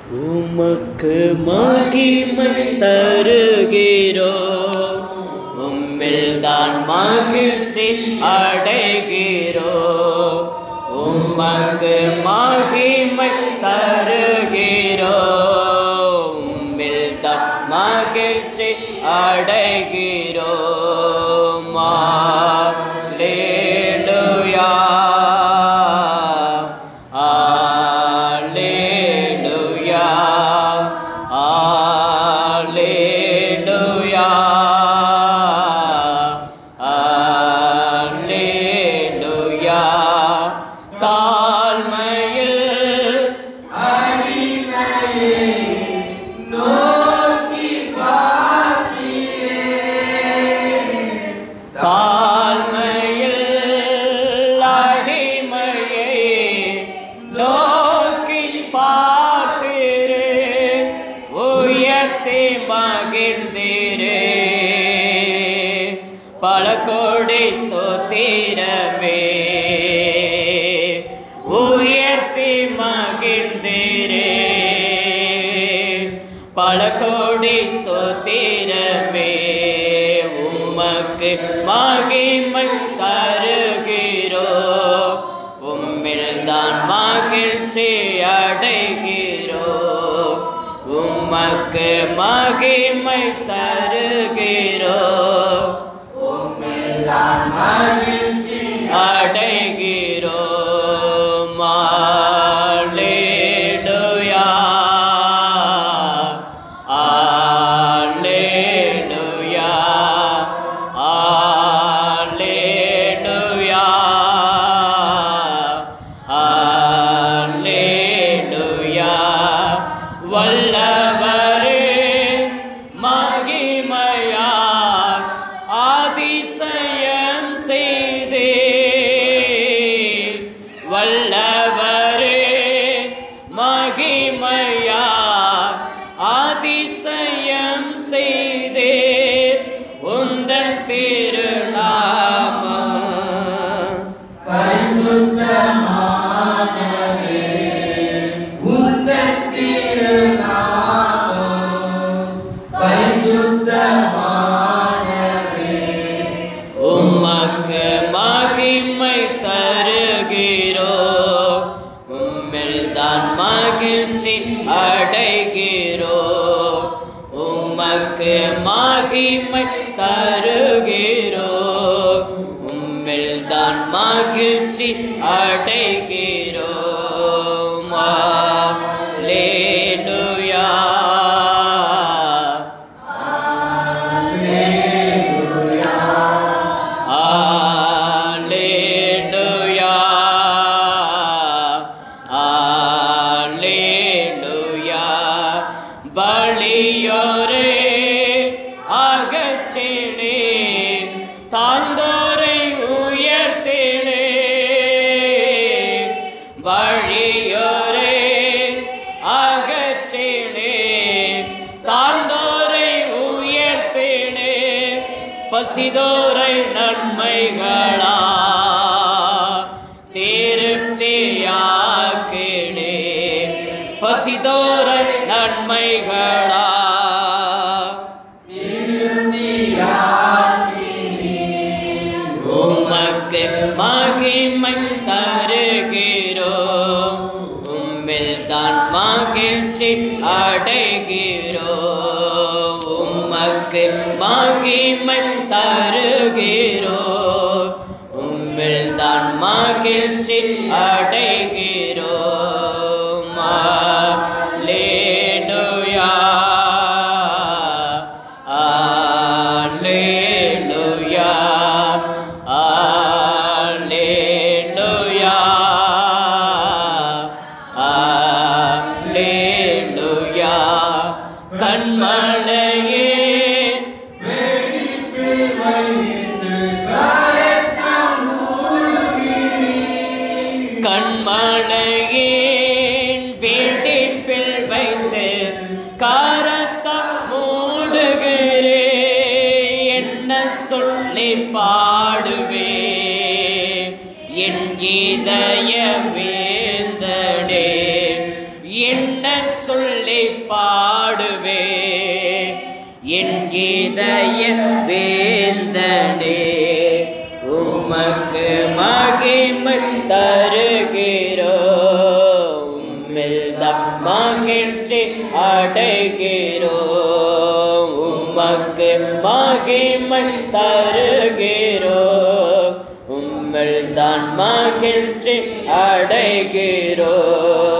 உமக்கு மகிமை தருகிறோம் உம்மில் தான் மகிழ்ச்சி அடைகிறோம் உமக்கு மகிமை தருகிறோம் உம்மில் தான் மகிழ்ச்சி அடைகிறோம் அல்லேலூயா அல்லேலூயா அல்லேலூயா அல்லேலூயா தாழ்மையில் தாழ்மையில் அடிமையை நோக்கி பார்த்திரு உயர்த்தி மகிழ்ந்திரு பல கோடி ஸ்தோத்திரமே உயர்த்தி மகிழ்ந்திரு பல கோடி ஸ்தோத்திரமே உமக்கு மகிமை தருகிறோ உம்மில் தான் மகிழ்ச்சி அடைகிறோ உமக்கு மகிமை தருகிறோ உம்மில் தான் மகிழ்ச்சி அடைகிறோ மாலேலுயா Alleluia. Alleluia. Alleluia. வல்லவரே மகிமையார் அதிசயம் செய்தே வல்லவரே மகிமையார் அதிசயம் செய்தே உந்தன் திருநாமம் உமக்கு மகிமை தருகிறோ உம்மில் தான் மகிழ்ச்சி அடைகிறோ உமக்கு மகிமை தருகிறோ உம்மில் தான் மகிழ்ச்சி அடைகிறோ Alleluia. Alleluia. Alleluia. பலியோரே அகற்றினே தாழ்ந்தோரை உயர்த்தினே வழியோரே அகற்றினே தாழ்ந்தோரை உயர்த்தினே பசிதோரை நன்மைகளா திருப்தியாக்கினே பசிதோரை நன்மைகளா உமக்கு மகிமை தருகிறோ உம்மில் தான் மகிழ்ச்சி அடைகிறோ உமக்கு மகிமை தருகிறோ உம்மில் தான் மகிழ்ச்சி அடைகிறோ Alleluia. Alleluia. Alleluia. கண்மலையே இதய வேந்தனே உமக்கு மகிமை தருகிறோ உம்மில்தான் மகிழ்ச்சி அடைகிறோ உமக்கு மகிமை தருகிறோ உம்மில் தான் மகிழ்ச்சி அடைகிறோ